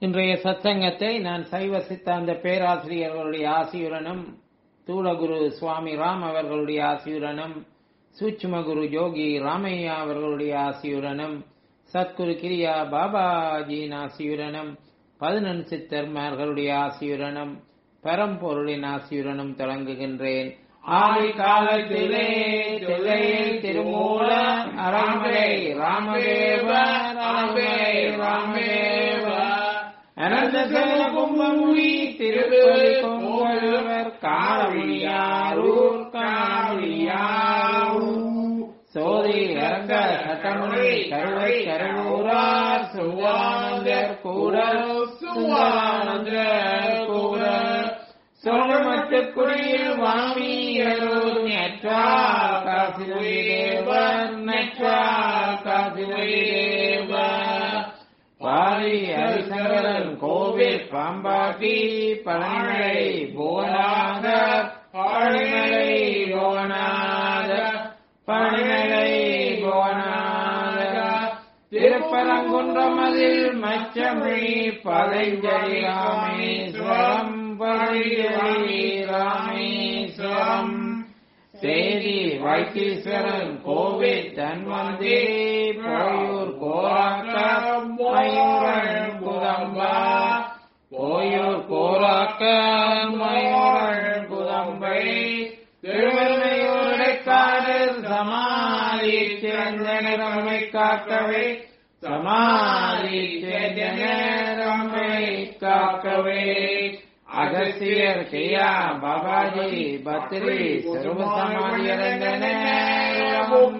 இன்றைய சத்சங்கத்தை நான் சைவ சித்தாந்த பேராசிரியர்களுடைய ஆசியுடனும் தூளகுரு சுவாமி ராம் அவர்களுடைய ஆசியுடனும் சூட்சுமகுரு யோகி ராமையா அவர்களுடைய ஆசியுடனும் சத்குரு கிரியா பாபாஜியின் ஆசியுடனும் பதினெண் சித்தர்மார்களுடைய ஆசியுடனும் பரம்பொருளின் ஆசியுடனும் தொடங்குகின்றேன் ஆதி காலத்திலே தில்லையில் திருமூல அரண்மனை ராமதேவ அரண்மனை ராமதேவ அனந்த கும்பமுனி திருப்பதி பொங்கல்வர் காணமுடியாரூர் காணமுடியாரூர் சோதி அரங்க சட்டமுனி கருவை கருவூரார் சுவானந்தர் கூட சுவானந்தர் கூட சோழமட்டுக்குடியில் வாமியரூர் நெற்றார் காசிதேவர் நெற்றார் காசிதேவர் பாரி ஹரிசங்கரன் கோவில் பாம்பாட்டி பழனிமலை புவனாக பழனிமலை புவனாக பழனிமலை புவனாக திருப்பரங்குன்றமதில் மச்சமொழி பதைஞ்சலி ராமேஸ்வரம் பதைஞ்சலி ராமேஸ்வரம் சேரி வைத்தீஸ்வரன் கோவில் தன்வந்திரி போயூர் கோராக்கம் மயூரன் குதம்பா போயூர் கோராக்கம் மயூரன் குதம்பை திருவள்ளையூருடைக்காரர் சமாதி சிறந்த நிறமை காக்கவே சமாதி சிறந்த நிறமை காக்கவே அகஸ்தியர் கியா பாபாஜி பத்ரி சர்வ சமாதி அடைந்தனவும்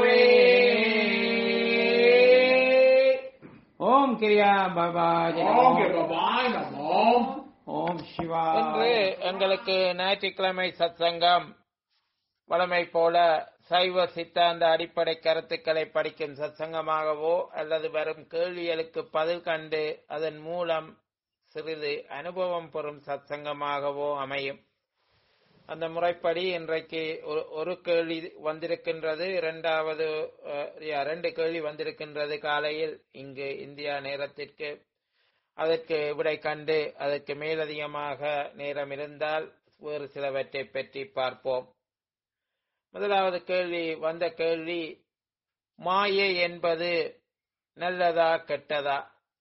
ஓம் கிரியா பாபாஜி ஓம் கிருபாய் நமோ ஓம் சிவா இன்று எங்களுக்கு ஞாயிற்றுக்கிழமை சத்சங்கம் வழமை போல சைவ சித்தாந்த அடிப்படை கருத்துக்களை படிக்கும் சத்சங்கமாகவோ அல்லது வரும் கேள்விகளுக்கு பதில் கண்டு அதன் மூலம் சிறிது அனுபவம் பெறும் சத்சங்கமாகவோ அமையும் அந்த முறைப்படி இன்றைக்கு ஒரு- ஒரு கேள்வி வந்திருக்கின்றது இரண்டாவது அஹ், யா, ரெண்டு கேள்வி வந்திருக்கின்றது காலையில் இங்கு இந்தியா நேரத்திற்கு அதற்கு விடை கண்டு அதற்கு மேலதிகமாக நேரம் இருந்தால் வேறு சிலவற்றை பற்றி பார்ப்போம் முதலாவது கேள்வி வந்த கேள்வி மாயை என்பது நல்லதா கெட்டதா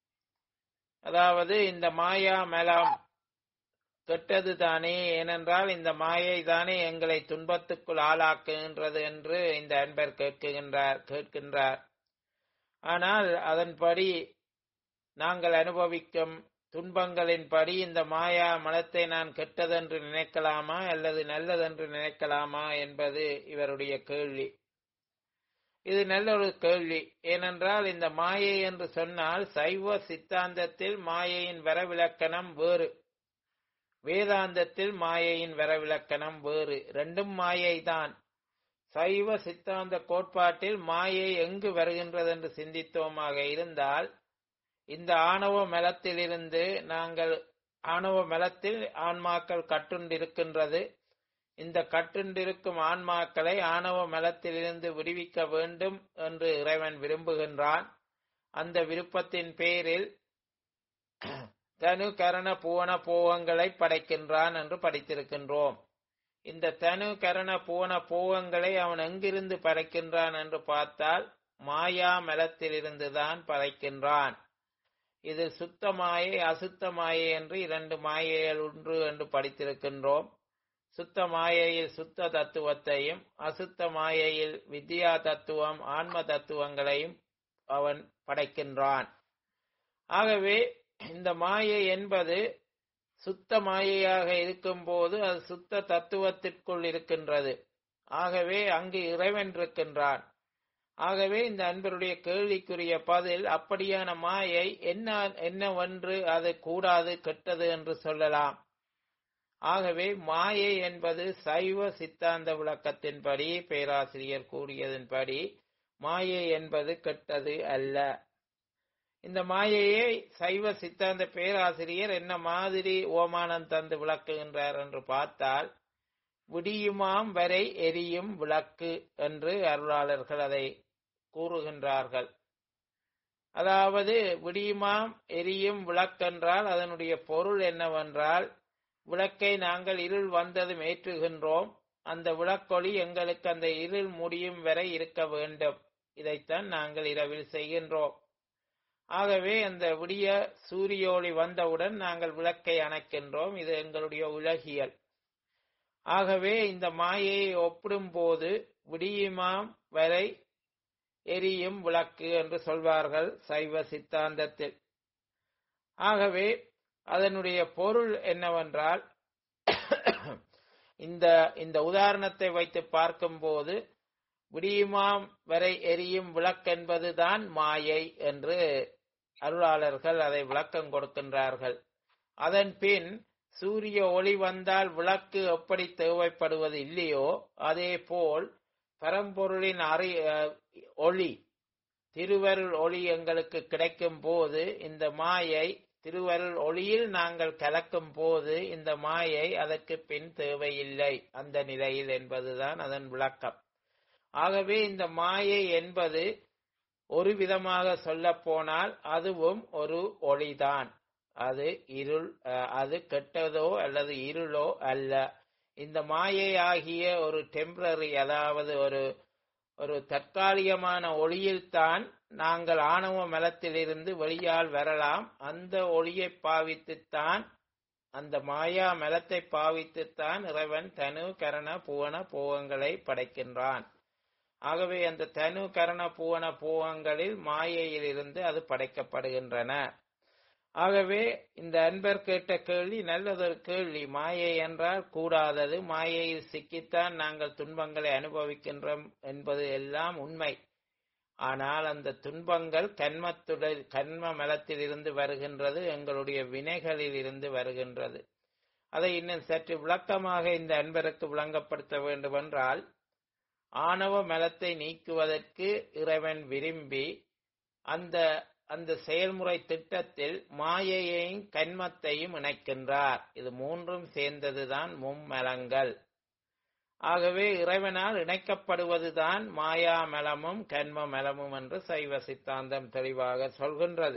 அதாவது இந்த மாயா மலம் கெட்டது தானே ஏனென்றால் இந்த மாயை தானே எங்களை துன்பத்துக்குள் ஆளாக்குகின்றது என்று இந்த அன்பர் கேட்குகின்றார் கேட்கின்றார் ஆனால் அதன்படி நாங்கள் அனுபவிக்கும் துன்பங்களின்படி இந்த மாயா மலத்தை நான் கெட்டதென்று நினைக்கலாமா அல்லது நல்லதென்று நினைக்கலாமா என்பது இவருடைய கேள்வி இது நல்ல ஒரு கேள்வி ஏனென்றால் இந்த மாயை என்று சொன்னால் சைவ சித்தாந்தத்தில் மாயையின் வரவிலக்கணம் வேறு வேதாந்தத்தில் மாயையின் வரவிலக்கணம் வேறு ரெண்டும் மாயை தான் சைவ சித்தாந்த கோட்பாட்டில் மாயை எங்கு வருகின்றது என்று சிந்தித்தோமாக இருந்தால் இந்த ஆணவ மலத்திலிருந்து நாங்கள் ஆணவ மலத்தில் ஆன்மாக்கள் கட்டுண்டிருக்கின்றது இந்த கட்டுண்டிருக்கும் ஆன்மாக்களை ஆணவ மலத்திலிருந்து விடுவிக்க வேண்டும் என்று இறைவன் விரும்புகின்றான் அந்த விருப்பத்தின் பேரில் தனு கரண புவன போகங்களை படைக்கின்றான் என்று படித்திருக்கின்றோம் இந்த தனு கரண புவன போகங்களை அவன் எங்கிருந்து படைக்கின்றான் என்று பார்த்தால் மாயா மலத்திலிருந்துதான் படைக்கின்றான் இது சுத்த மாயை அசுத்த மாயை என்று இரண்டு மாயைகள் ஒன்று என்று படித்திருக்கின்றோம் சுத்த மாயையில் சுத்த தத்துவத்தையும் அசுத்த மாயையில் வித்யா தத்துவம் ஆன்ம தத்துவங்களையும் அவன் படைக்கின்றான் ஆகவே இந்த மாயை என்பது சுத்த மாயையாக இருக்கும்போது அது சுத்த தத்துவத்திற்குள் இருக்கின்றது ஆகவே அங்கு இறைவன் இருக்கின்றான் ஆகவே இந்த அன்பருடைய கேள்விக்குரிய பதில் அப்படியான மாயை என்ன என்னவென்று அது கூடாது கெட்டது என்று சொல்லலாம் ஆகவே மாயை என்பது சைவ சித்தாந்த விளக்கத்தின்படி பேராசிரியர் கூறியதன்படி மாயை என்பது கெட்டது அல்ல இந்த மாயையை சைவ சித்தாந்த பேராசிரியர் என்ன மாதிரி ஓமானம் தந்து விளக்குகின்றார் என்று பார்த்தால் விடியுமாம் வரை எரியும் விளக்கு என்று அருளாளர்கள் அதை கூறுகின்றார்கள் அதாவது விடியுமாம் எரியும் விளக்கென்றால் அதனுடைய பொருள் என்னவென்றால் விளக்கை நாங்கள் இருள் வந்ததும் ஏற்றுகின்றோம் அந்த விளக்கொளி எங்களுக்கு அந்த இருள் முடியும் வரை இருக்க வேண்டும் இதைத்தான் நாங்கள் இரவில் செய்கின்றோம் ஆகவே அந்த விடிய சூரிய ஒளி வந்தவுடன் நாங்கள் விளக்கை அணைக்கின்றோம் இது எங்களுடைய உலகியல் ஆகவே இந்த மாயையை ஒப்பிடும்போது விடியுமாம் வரை எரியும் விளக்கு என்று சொல்வார்கள் சைவ சித்தாந்தத்தில் ஆகவே அதனுடைய பொருள் என்னவென்றால் இந்த இந்த உதாரணத்தை வைத்து பார்க்கும்போது விடியுமாம் வரை எரியும் விளக்கென்பதுதான் மாயை என்று அருளாளர்கள் அதை விளக்கம் கொடுக்கின்றார்கள் அதன் பின் சூரிய ஒளி வந்தால் விளக்கு எப்படி தேவைப்படுவது இல்லையோ அதே போல் பரம்பொருளின் அறி அஹ், ஒளி திருவருள் ஒளி எங்களுக்கு கிடைக்கும் போது இந்த மாயை திருவருள் ஒளியில் நாங்கள் கலக்கும் போது இந்த மாயை அதற்கு பின் தேவையில்லை அந்த நிலையில் என்பதுதான் அதன் விளக்கம் ஆகவே இந்த மாயை என்பது ஒரு விதமாக சொல்ல போனால் அதுவும் ஒரு ஒளிதான் அது இருள் அஹ், அது கெட்டதோ அல்லது இருளோ அல்ல இந்த மாயை ஆகிய ஒரு டெம்பரரி அதாவது ஒரு ஒரு தற்காலிகமான ஒளியில்தான் நாங்கள் ஆணவ மலத்திலிருந்து வெளியால் வரலாம் அந்த ஒளியை பாவித்துத்தான் அந்த மாயா மலத்தை பாவித்துத்தான் இறைவன் தனு கரண புவன பூவங்களை படைக்கின்றான் ஆகவே அந்த தனு கரண பூவன பூவங்களில் மாயையிலிருந்து அது படைக்கப்படுகின்றன ஆகவே இந்த அன்பர் கேட்ட கேள்வி நல்லதொரு கேள்வி மாயை என்றால் கூடாதது மாயையில் சிக்கித்தான் நாங்கள் துன்பங்களை அனுபவிக்கின்றோம் என்பது எல்லாம் உண்மை ஆனால் அந்த துன்பங்கள் கண்மத்துடன் கண்ம மலத்திலிருந்து வருகின்றது எங்களுடைய வினைகளில் இருந்து வருகின்றது அதை இன்னும் சற்று விளக்கமாக இந்த அன்பருக்கு விளங்கப்படுத்த வேண்டுமென்றால் ஆணவ மலத்தை நீக்குவதற்கு இறைவன் விரும்பி அந்த அந்த செயல்முறை திட்டத்தில் மாயையையும் கண்மத்தையும் இணைக்கின்றார் இது மூன்றும் சேர்ந்ததுதான் மும்மலங்கள் ஆகவே இறைவனால் இணைக்கப்படுவதுதான் மாயா மலமும் கண்ம மலமும் என்று சைவ சித்தாந்தம் தெளிவாக சொல்கின்றது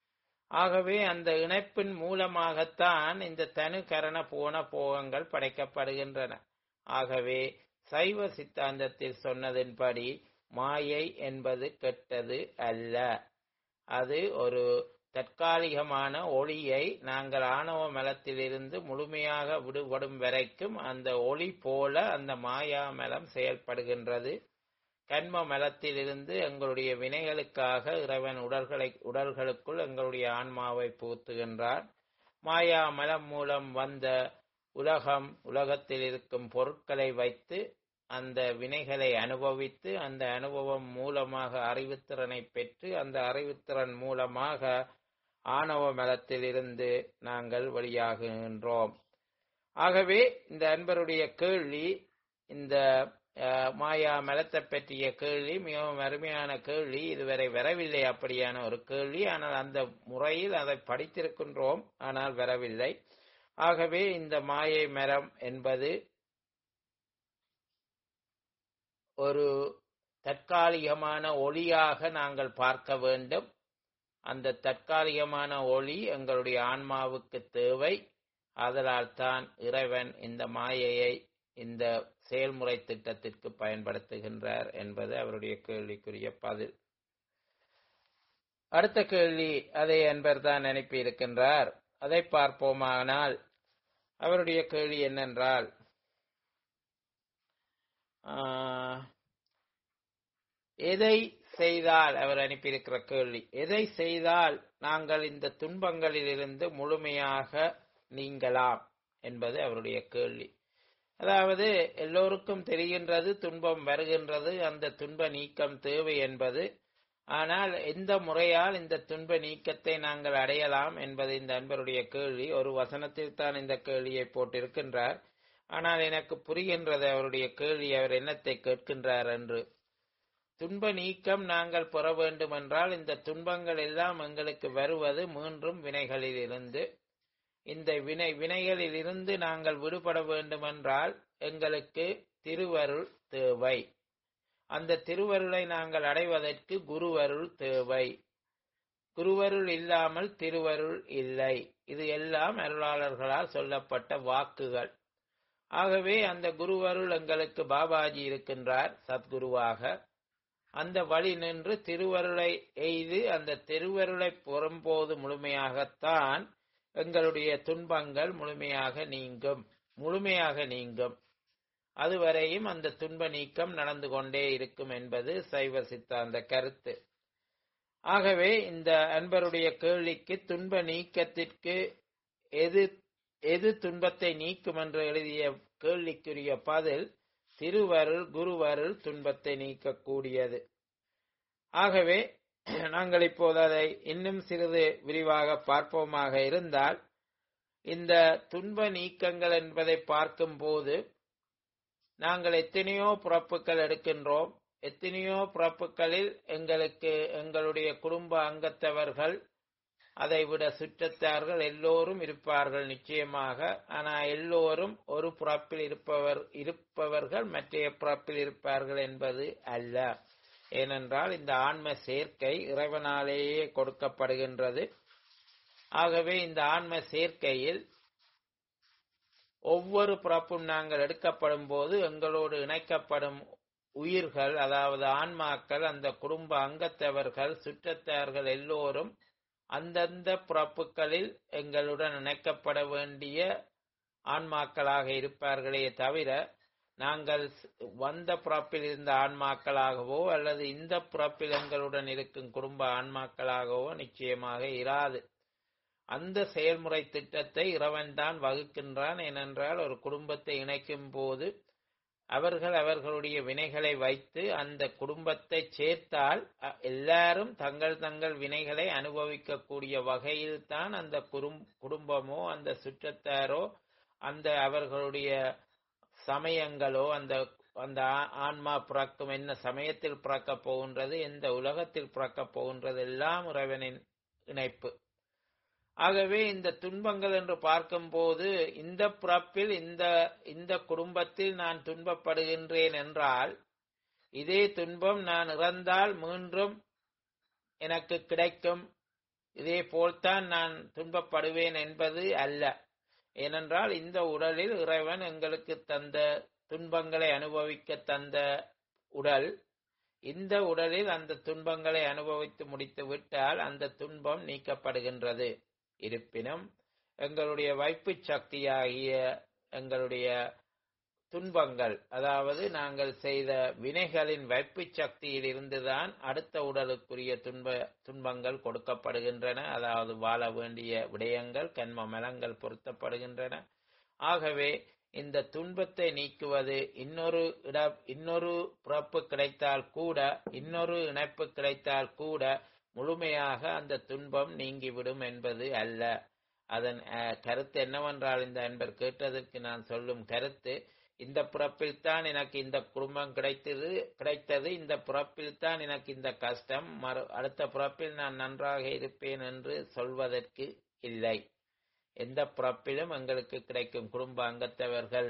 ஆகவே அந்த இணைப்பின் மூலமாகத்தான் இந்த தனு கரண போன போகங்கள் படைக்கப்படுகின்றன ஆகவே சைவ சித்தாந்தத்தில் சொன்னதின்படி மாயை என்பது கெட்டது அல்ல அது ஒரு தற்காலிகமான ஒளியை நாங்கள் ஆணவ மலத்திலிருந்து முழுமையாக விடுபடும் வரைக்கும் அந்த ஒளி போல அந்த மாயா மலம் செயல்படுகின்றது கண்ம மலத்திலிருந்து எங்களுடைய வினைகளுக்காக இறைவன் உடல்களை உடல்களுக்குள் எங்களுடைய ஆன்மாவை புகுத்துகின்றார் மாயா மலம் மூலம் வந்த உலகம் உலகத்தில் இருக்கும் பொருட்களை வைத்து அந்த வினைகளை அனுபவித்து அந்த அனுபவம் மூலமாக அறிவுத்திறனை பெற்று அந்த அறிவுத்திறன் மூலமாக ஆணவ மலத்திலிருந்து நாங்கள் வெளியாகுகின்றோம் ஆகவே இந்த அன்பருடைய கேள்வி இந்த அஹ், மாயா மலத்தை பற்றிய கேள்வி மிகவும் அருமையான கேள்வி இதுவரை வரவில்லை அப்படியான ஒரு கேள்வி ஆனால் அந்த முறையில் அதை படித்திருக்கின்றோம் ஆனால் வரவில்லை ஆகவே இந்த மாயை மரம் என்பது ஒரு தற்காலிகமான ஒளியாக நாங்கள் பார்க்க வேண்டும் அந்த தற்காலிகமான ஒளி எங்களுடைய ஆன்மாவுக்கு தேவை அதனால் தான் இறைவன் இந்த மாயையை இந்த செயல்முறை திட்டத்திற்கு பயன்படுத்துகின்றார் என்பது அவருடைய கேள்விக்குரிய பதில் அடுத்த கேள்வி அதை என்பர் தான் அனுப்பி இருக்கின்றார் அதை பார்ப்போமானால் அவருடைய கேள்வி என்னென்றால் ஆஹ், எதை செய்தால் அவர் அனுப்பியிருக்கிற கேள்வி எதை செய்தால் நாங்கள் இந்த துன்பங்களிலிருந்து முழுமையாக நீங்கலாம் என்பது அவருடைய கேள்வி அதாவது எல்லோருக்கும் தெரிகின்றது துன்பம் வருகின்றது அந்த துன்ப நீக்கம் தேவை என்பது ஆனால் எந்த முறையால் இந்த துன்ப நீக்கத்தை நாங்கள் அடையலாம் என்பது இந்த அன்பருடைய கேள்வி ஒரு வசனத்தில் தான் இந்த கேள்வியை போட்டிருக்கின்றார் ஆனால் எனக்கு புரிகின்றது அவருடைய கேள்வி அவர் என்னத்தை கேட்கின்றார் என்று துன்ப நீக்கம் நாங்கள் பெற வேண்டுமென்றால் இந்த துன்பங்கள் எல்லாம் எங்களுக்கு வருவது மூன்றும் வினைகளிலிருந்து இந்த வினை வினைகளில் இருந்து நாங்கள் விடுபட வேண்டுமென்றால் எங்களுக்கு திருவருள் தேவை அந்த திருவருளை நாங்கள் அடைவதற்கு குருவருள் தேவை குருவருள் இல்லாமல் திருவருள் இல்லை இது எல்லாம் அருளாளர்களால் சொல்லப்பட்ட வாக்குகள் ஆகவே அந்த குருவருள் எங்களுக்கு பாபாஜி இருக்கின்றார் சத்குருவாக அந்த வழி நின்று திருவருளை எய்து அந்த திருவருளை புறம்போது முழுமையாகத்தான் எங்களுடைய துன்பங்கள் முழுமையாக நீங்கும் முழுமையாக நீங்கும் அதுவரையும் அந்த துன்ப நீக்கம் நடந்து கொண்டே இருக்கும் என்பது சைவ சித்தாந்த கருத்து ஆகவே இந்த அன்பருடைய கேள்விக்கு துன்ப நீக்கத்திற்கு எது எது துன்பத்தை நீக்கும் என்று எழுதிய கேள்விக்குரிய பதில் திருவருள் குருவருள் துன்பத்தை நீக்கக்கூடியது ஆகவே நாங்கள் இப்போது அதை இன்னும் சிறிது விரிவாக பார்ப்போமாக இருந்தால் இந்த துன்ப நீக்கங்கள் என்பதை பார்க்கும்போது நாங்கள் எத்தனையோ பிறப்புகள் எடுக்கின்றோம் எத்தனையோ பிறப்புகளில் எங்களுக்கு எங்களுடைய குடும்ப அங்கத்தவர்கள் அதைவிட சுற்றத்தார்கள் எல்லோரும் இருப்பார்கள் நிச்சயமாக ஆனால் எல்லோரும் ஒரு பிறப்பில் இருப்பவர் இருப்பவர்கள் மற்றைய பிறப்பில் இருப்பார்கள் என்பது அல்ல ஏனென்றால் இந்த ஆன்ம சேர்க்கை இறைவனாலேயே கொடுக்கப்படுகின்றது ஆகவே இந்த ஆன்ம சேர்க்கையில் ஒவ்வொரு பிறப்பும் நாங்கள் எடுக்கப்படும் போது எங்களோடு இணைக்கப்படும் உயிர்கள் அதாவது ஆன்மாக்கள் அந்த குடும்ப அங்கத்தவர்கள் சுற்றத்தார்கள் எல்லோரும் அந்தந்த பிறப்புகளில் எங்களுடன் இணைக்கப்பட வேண்டிய ஆன்மாக்களாக இருப்பார்களே தவிர நாங்கள் வந்த பிறப்பில் இருந்த ஆன்மாக்களாகவோ அல்லது இந்த பிறப்பில் எங்களுடன் இருக்கும் குடும்ப ஆன்மாக்களாகவோ நிச்சயமாக இராது அந்த செயல்முறை திட்டத்தை இறைவன்தான் வகுக்கின்றான் ஏனென்றால் ஒரு குடும்பத்தை இணைக்கும் போது அவர்கள் அவர்களுடைய வினைகளை வைத்து அந்த குடும்பத்தை சேர்த்தால் எல்லாரும் தங்கள் தங்கள் வினைகளை அனுபவிக்கக்கூடிய வகையில் தான் அந்த குடும்பமோ அந்த சுற்றத்தாரோ அந்த அவர்களுடைய சமயங்களோ அந்த அந்த ஆன்மா பிறக்கும் என்ன சமயத்தில் பிறக்கப் போகின்றது எந்த உலகத்தில் பிறக்கப் போகின்றது எல்லாம் இறைவனின் இணைப்பு ஆகவே இந்த துன்பங்கள் என்று பார்க்கும்போது இந்த பிறப்பில் இந்த இந்த குடும்பத்தில் நான் துன்பப்படுகின்றேன் என்றால் இதே துன்பம் நான் இறந்தால் மீண்டும் எனக்கு கிடைக்கும் இதே போல்தான் நான் துன்பப்படுவேன் என்பது அல்ல ஏனென்றால் இந்த உடலில் இறைவன் எங்களுக்கு தந்த துன்பங்களை அனுபவிக்க தந்த உடல் இந்த உடலில் அந்த துன்பங்களை அனுபவித்து முடித்து விட்டால் அந்த துன்பம் நீக்கப்படுகின்றது இருப்பினும் எங்களுடைய வைப்பு சக்தியாகிய எங்களுடைய துன்பங்கள் அதாவது நாங்கள் செய்த வினைகளின் வைப்பு சக்தியில் இருந்துதான் அடுத்த உடலுக்குரிய துன்ப துன்பங்கள் கொடுக்கப்படுகின்றன அதாவது வாழ வேண்டிய விடயங்கள் கண்ம மலங்கள் பொருத்தப்படுகின்றன ஆகவே இந்த துன்பத்தை நீக்குவது இன்னொரு இட இன்னொரு பிறப்பு கிடைத்தால் கூட இன்னொரு இணைப்பு கிடைத்தால் கூட முழுமையாக அந்த துன்பம் நீங்கிவிடும் என்பது அல்ல அதன் கருத்து என்னவென்றால் இந்த அன்பர் கேட்டதற்கு நான் சொல்லும் கருத்து இந்த பிறப்பில் தான் எனக்கு இந்த குடும்பம் கிடைத்தது கிடைத்தது இந்த பிறப்பில் தான் எனக்கு இந்த கஷ்டம் மறு அடுத்த பிறப்பில் நான் நன்றாக இருப்பேன் என்று சொல்வதற்கு இல்லை எந்த பிறப்பிலும் எங்களுக்கு கிடைக்கும் குடும்ப அங்கத்தவர்கள்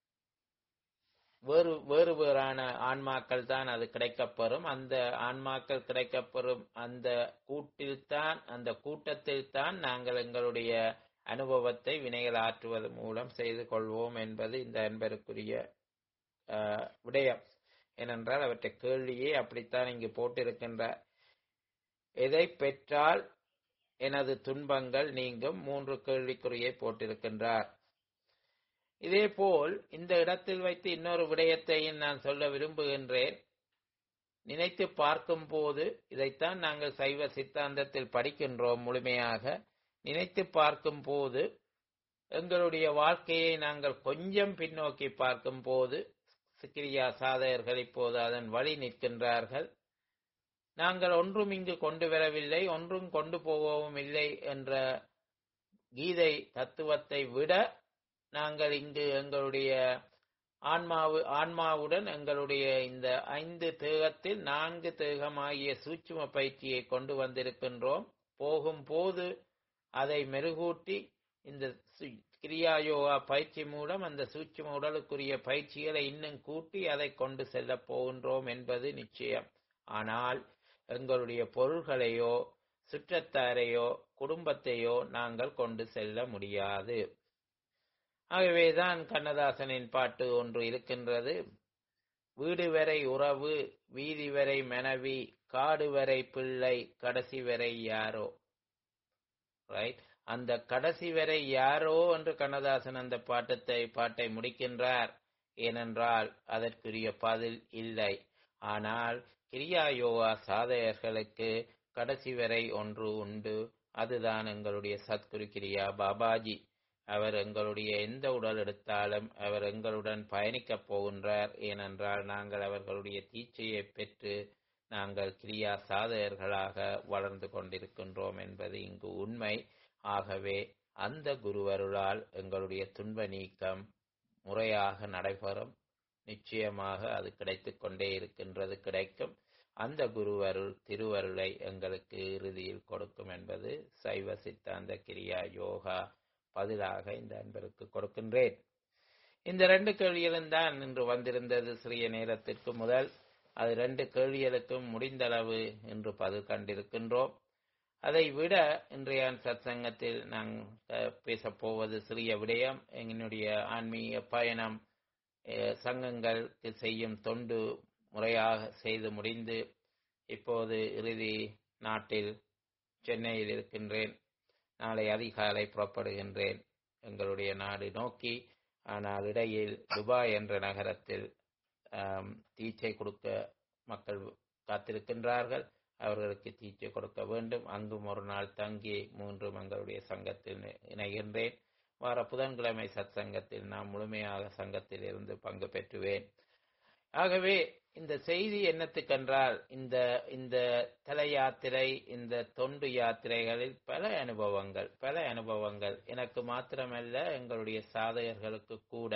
வேறு வேறு வேறான ஆன்மாக்கள் தான் அது கிடைக்கப்பெறும் அந்த ஆன்மாக்கள் கிடைக்கப்பெறும் அந்த கூட்டில்தான் அந்த கூட்டத்தில் தான் நாங்கள் எங்களுடைய அனுபவத்தை வினைகள் ஆற்றுவது மூலம் செய்து கொள்வோம் என்பது இந்த அன்பருக்குரிய விடயம் ஏனென்றால் அவற்றை கேள்வியே அப்படித்தான் இங்கு போட்டிருக்கின்றார் எதை பெற்றால் எனது துன்பங்கள் நீங்கும் மூன்று கேள்விக்குறியை போட்டிருக்கின்றார் இதேபோல் இந்த இடத்தில் வைத்து இன்னொரு விடயத்தையும் நான் சொல்ல விரும்புகின்றேன் நினைத்து பார்க்கும் போது இதைத்தான் நாங்கள் சைவ சித்தாந்தத்தில் படிக்கின்றோம் முழுமையாக நினைத்து பார்க்கும் போது எங்களுடைய வாழ்க்கையை நாங்கள் கொஞ்சம் பின்னோக்கி பார்க்கும் போது கிரியா சாதகர்கள் இப்போது அதன் வழி நிற்கின்றார்கள் நாங்கள் ஒன்றும் இங்கு கொண்டு வரவில்லை ஒன்றும் கொண்டு போகவும் இல்லை என்ற கீதை தத்துவத்தை விட நாங்கள் இங்கு எங்களுடைய ஆன்மாவு ஆன்மாவுடன் எங்களுடைய இந்த ஐந்து தேகத்தில் நான்கு தேகமாகிய சூட்சும பயிற்சியை கொண்டு வந்திருக்கின்றோம் போகும்போது அதை மெருகூட்டி இந்த கிரியா யோகா பயிற்சி மூலம் அந்த சூட்சும உடலுக்குரிய பயிற்சிகளை இன்னும் கூட்டி அதை கொண்டு செல்ல போகின்றோம் என்பது நிச்சயம் ஆனால் எங்களுடைய பொருள்களையோ சுற்றத்தாரையோ குடும்பத்தையோ நாங்கள் கொண்டு செல்ல முடியாது ஆகவேதான் கண்ணதாசனின் பாட்டு ஒன்று இருக்கின்றது வீடு வரை உறவு வீதி வரை மனைவி காடு வரை பிள்ளை கடைசி வரை யாரோ ரைட் அந்த கடைசி வரை யாரோ என்று கண்ணதாசன் அந்த பாட்டத்தை பாட்டை முடிக்கின்றார் ஏனென்றால் அதற்குரிய பதில் இல்லை ஆனால் கிரியா யோகா சாதகர்களுக்கு கடைசி வரை ஒன்று உண்டு அதுதான் எங்களுடைய சத்குரு கிரியா பாபாஜி அவர் எங்களுடைய எந்த உடல் எடுத்தாலும் அவர் எங்களுடன் பயணிக்கப் போகின்றார் ஏனென்றால் நாங்கள் அவர்களுடைய தீட்சையை பெற்று நாங்கள் கிரியா சாதகர்களாக வளர்ந்து கொண்டிருக்கின்றோம் என்பது இங்கு உண்மை ஆகவே அந்த குருவருளால் எங்களுடைய துன்ப நீக்கம் முறையாக நடைபெறும் நிச்சயமாக அது கிடைத்துக் கொண்டே இருக்கின்றது கிடைக்கும் அந்த குருவருள் திருவருளை எங்களுக்கு இறுதியில் கொடுக்கும் என்பது சைவ சித்தாந்த கிரியா யோகா பதிலாக இந்த அன்பருக்கு கொடுக்கின்றேன் இந்த ரெண்டு கேள்விகளும் தான் இன்று வந்திருந்தது சிறிய நேரத்திற்கு முதல் அது ரெண்டு கேள்விகளுக்கும் முடிந்தளவு இன்று பதில் கண்டிருக்கின்றோம் அதை விட இன்றைய சத்சங்கத்தில் நாங்கள் பேசப் போவது சிறிய விடயம் என்னுடைய ஆன்மீக பயணம் அஹ், சங்கங்களுக்கு செய்யும் தொண்டு முறையாக செய்து முடிந்து இப்போது இறுதி நாட்டில் சென்னையில் இருக்கின்றேன் நாளை அதிகாலை புறப்படுகின்றேன் எங்களுடைய நாடு நோக்கி ஆனால் இடையில் துபாய் என்ற நகரத்தில் ஆம், தீட்சை கொடுக்க மக்கள் காத்திருக்கின்றார்கள் அவர்களுக்கு தீட்சை கொடுக்க வேண்டும் அங்கும் ஒரு நாள் தங்கி மூன்றும் எங்களுடைய சங்கத்தில் இணை- இணைகின்றேன் வார புதன்கிழமை சத் சங்கத்தில் நான் முழுமையாக சங்கத்தில் இருந்து பங்கு பெற்றுவேன் ஆகவே இந்த செய்தி என்னத்துக்கென்றால் இந்த இந்த தல யாத்திரை இந்த தொண்டு யாத்திரைகளில் பல அனுபவங்கள் பல அனுபவங்கள் எனக்கு மாத்திரமல்ல எங்களுடைய சாதகர்களுக்கு கூட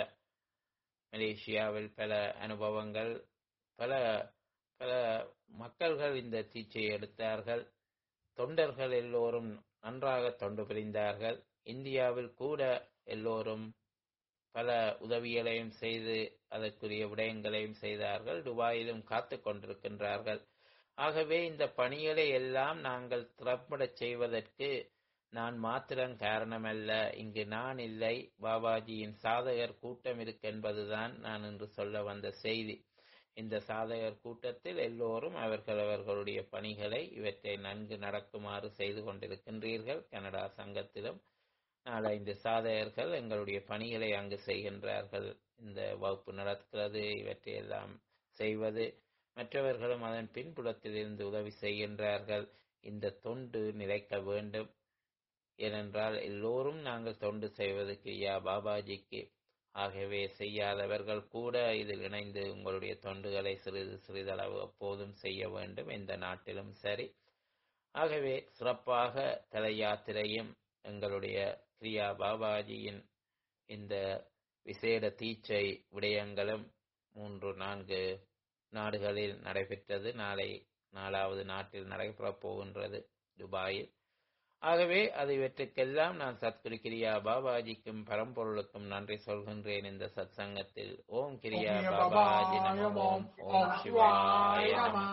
மலேசியாவில் பல அனுபவங்கள் பல பல மக்கள்கள் இந்த தீட்சை எடுத்தார்கள் தொண்டர்கள் எல்லோரும் நன்றாக தொண்டு புரிந்தார்கள் இந்தியாவில் கூட எல்லோரும் பல உதவிகளையும் செய்து அதற்குரிய விடயங்களையும் செய்தார்கள் துபாயிலும் காத்து கொண்டிருக்கின்றார்கள் ஆகவே இந்த பணிகளை எல்லாம் நாங்கள் திறப்படச் செய்வதற்கு நான் மாத்திரம் காரணமல்ல இங்கு நான் இல்லை பாபாஜியின் சாதகர் கூட்டம் இருக்கென்பதுதான் நான் இன்று சொல்ல வந்த செய்தி இந்த சாதகர் கூட்டத்தில் எல்லோரும் அவர்கள் அவர்களுடைய பணிகளை இவற்றை நன்கு நடக்குமாறு செய்து கொண்டிருக்கின்றீர்கள் கனடா சங்கத்திலும் நாலைந்து சாதகர்கள் எங்களுடைய பணிகளை அங்கு செய்கின்றார்கள் இந்த வகுப்பு நடக்கிறது இவற்றையெல்லாம் செய்வது மற்றவர்களும் அதன் பின்புலத்தில் இருந்து உதவி செய்கின்றார்கள் இந்த தொண்டு நிலைக்க வேண்டும் ஏனென்றால் எல்லோரும் நாங்கள் தொண்டு செய்வது கிரியா பாபாஜிக்கு ஆகவே செய்யாதவர்கள் கூட இதில் இணைந்து உங்களுடைய தொண்டுகளை சிறிது சிறிதளவு எப்போதும் செய்ய வேண்டும் இந்த நாட்டிலும் சரி ஆகவே சிறப்பாக தல யாத்திரையும் எங்களுடைய கிரியா பாபாஜியின் இந்த விசேட தீட்சை விடயங்களும் மூன்று நான்கு நாடுகளில் நடைபெற்றது நாளை நாலாவது நாட்டில் நடைபெறப் போகின்றது துபாயில் ஆகவே அது இவற்றுக்கெல்லாம் நான் சத்குரு கிரியா பாபாஜிக்கும் பரம்பொருளுக்கும் நன்றி சொல்கின்றேன் இந்த சத் சங்கத்தில் ஓம் கிரியா பாபாஜி நம ஓம் ஓம் சிவாய நம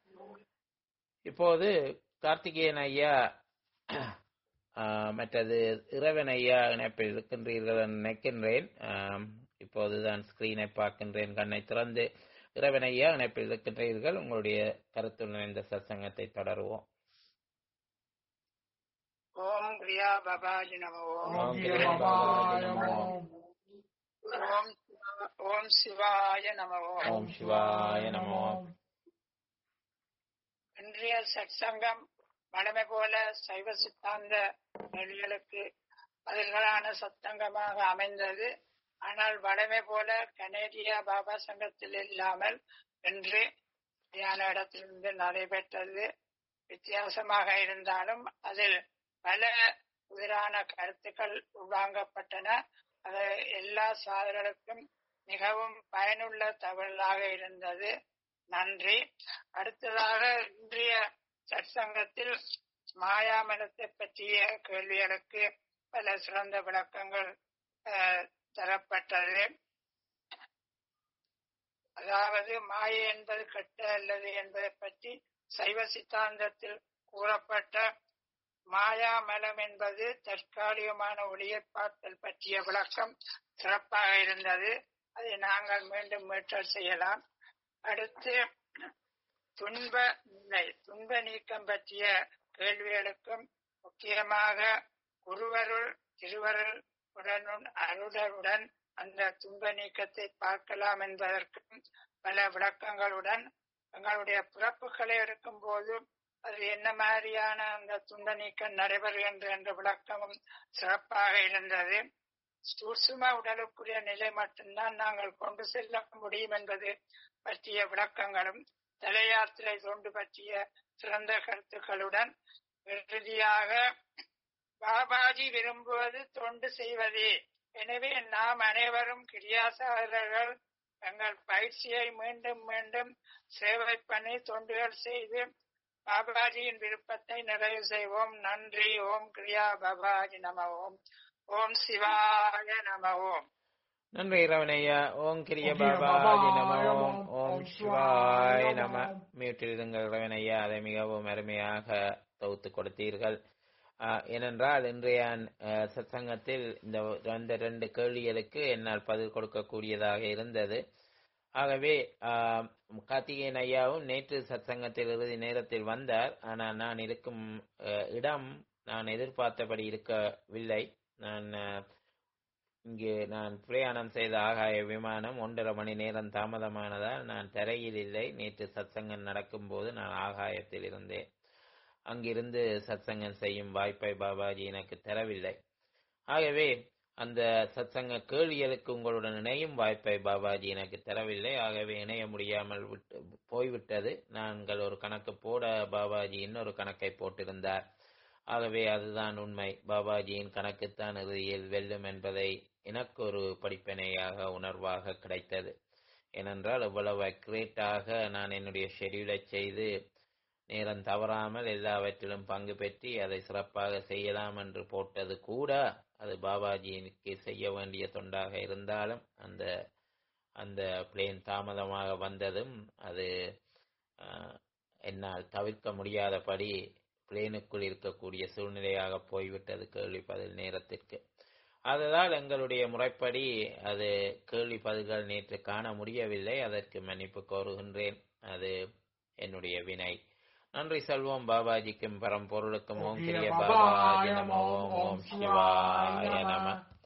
இப்போது கார்த்திகேயன் ஐயா ஆஹ், மற்றது இறைவன் ஐயா இணைப்பில் இருக்கின்றீர்கள் என்று நினைக்கின்றேன் ஆம், இப்போதுதான் ஸ்கிரீனை பார்க்கின்றேன் கண்ணை திறந்து இறைவன் ஐயா இணைப்பில் இருக்கின்றீர்கள் உங்களுடைய கருத்துடன் இந்த சத்சங்கத்தை தொடருவோம் ஓம் கிரியா பாபாஜி நம ஓம் ஓம் கிரியா பாபாஜி நம ஓம். ஓம் சிவா- ஓம் சிவாய நம ஓம் ஓம் சிவாய நமோ இன்றைய சற்சங்கம் வழமை போல சைவ சித்தாந்த நெறிகளுக்கு பதில்களான சத்தங்கமாக அமைந்தது ஆனால் வழமை போல கனேடியா பாபா சங்கத்தில் இல்லாமல் இன்று தியான இடத்திலிருந்து நடைபெற்றது வித்தியாசமாக இருந்தாலும் அதில் பல புதிரான கருத்துக்கள் உள்வாங்கப்பட்டன அது எல்லா சாதர்களுக்கும் மிகவும் பயனுள்ள தகவலாக இருந்தது நன்றி அடுத்ததாக இன்றைய சற்சங்கத்தில் மாயாமலத்தை பற்றிய கேள்விகளுக்கு பல சிறந்த விளக்கங்கள் அஹ், தரப்பட்டது அதாவது மாயை என்பது கெட்ட அல்லது என்பதை பற்றி சைவ சித்தாந்தத்தில் கூறப்பட்ட மாயாமலம் என்பது தற்காலிகமான ஒளியை பார்த்தல் பற்றிய விளக்கம் சிறப்பாக இருந்தது அதை நாங்கள் மீண்டும் மீட்டல் செய்யலாம் அடுத்து துன்ப நிலை துன்ப நீக்கம் பற்றிய கேள்விகளுக்கும் முக்கியமாக குருவருள் திருவருள் உடனும் அருளருடன் அந்த துன்ப நீக்கத்தை பார்க்கலாம் என்பதற்கும் பல விளக்கங்களுடன் எங்களுடைய பிறப்புகளை எடுக்கும் போது அது என்ன மாதிரியான அந்த துன்ப நீக்கம் நடைபெறுகின்ற என்ற விளக்கமும் சிறப்பாக இருந்தது சூட்சும உடலுக்குரிய நிலை மட்டும்தான் நாங்கள் கொண்டு செல்ல முடியும் என்பது பற்றிய விளக்கங்களும் தலையாத்திரை தொண்டு பற்றிய சிறந்த கருத்துக்களுடன் இறுதியாக பாபாஜி விரும்புவது தொண்டு செய்வதே எனவே நாம் அனைவரும் கிரியாசாரர்கள் எங்கள் பயிற்சியை மீண்டும் மீண்டும் சேவை பண்ணி தொண்டுகள் செய்து பாபாஜியின் விருப்பத்தை நிறைவு செய்வோம் நன்றி ஓம் கிரியா பாபாஜி நம ஓம் ஓம் சிவாய நம ஓம் நன்றி இரவனையா ஓம் கிரிய ஓம் கிரிய பாபாஜி நம பாபாய ஓம் ஓம், ஓம் ஓம் சிவாய சிவாய நம நம. மியூட்டில் இருங்கள் இரவனையா அதை மிகவும் அருமையாக தொகுத்து கொடுத்தீர்கள் ஆஹ், ஏனென்றால் இன்றைய ஆஹ், சத்சங்கத்தில் இந்த அந்த ரெண்டு கேள்விகளுக்கு என்னால் பதில் கொடுக்கக்கூடியதாக இருந்தது ஆகவே ஆஹ், கார்த்திகேயன் ஐயாவும் நேற்று சத்சங்கத்தில் இறுதி நேரத்தில் வந்தார் ஆனால் நான் இருக்கும் ஆஹ், இடம் நான் எதிர்பார்த்தபடி இருக்கவில்லை நான் ஆஹ், இங்கே நான் பிரயாணம் செய்த ஆகாய விமானம் ஒன்றரை மணி நேரம் தாமதமானதால் நான் தரையில் இல்லை நேற்று சத்சங்கம் நடக்கும்போது நான் ஆகாயத்தில் இருந்தேன் அங்கிருந்து சத்சங்கம் செய்யும் வாய்ப்பை பாபாஜி எனக்கு தரவில்லை ஆகவே அந்த சத்சங்க கேள்விகளுக்கு உங்களுடன் இணையும் வாய்ப்பை பாபாஜி எனக்கு தரவில்லை ஆகவே இணைய முடியாமல் விட்டு போய்விட்டது நாங்கள் ஒரு கணக்கு போட பாபாஜி இன்னொரு கணக்கை போட்டிருந்தார் ஆகவே அதுதான் உண்மை பாபாஜியின் கணக்குத்தான் இறுதியில் வெல்லும் என்பதை எனக்கு ஒரு படிப்பினையாக உணர்வாக கிடைத்தது ஏனென்றால் இவ்வளவு அக்ரேட்டாக நான் என்னுடைய ஷெடியூலை செய்து நேரம் தவறாமல் எல்லாவற்றிலும் பங்கு பெற்றி அதை சிறப்பாக செய்யலாம் என்று போட்டது கூட அது பாபாஜிக்கு செய்ய வேண்டிய தொண்டாக இருந்தாலும் அந்த அந்த பிளேன் தாமதமாக வந்ததும் அது ஆஹ், என்னால் தவிர்க்க முடியாதபடி பிளேனுக்குள் இருக்கக்கூடிய சூழ்நிலையாக போய்விட்டது கேள்வி பதில் நேரத்திற்கு ஆதலால் எங்களுடைய முறைப்படி அது கேள்வி பதில்கள் நேற்று காண முடியவில்லை அதற்கு மன்னிப்பு கோருகின்றேன் அது என்னுடைய வினை நன்றி செல்வோம் பாபாஜிக்கும் பரம்பொருளுக்கும் ஓம் கிரிய பாபாஜி நம ஓம் ஓம் சிவாய நம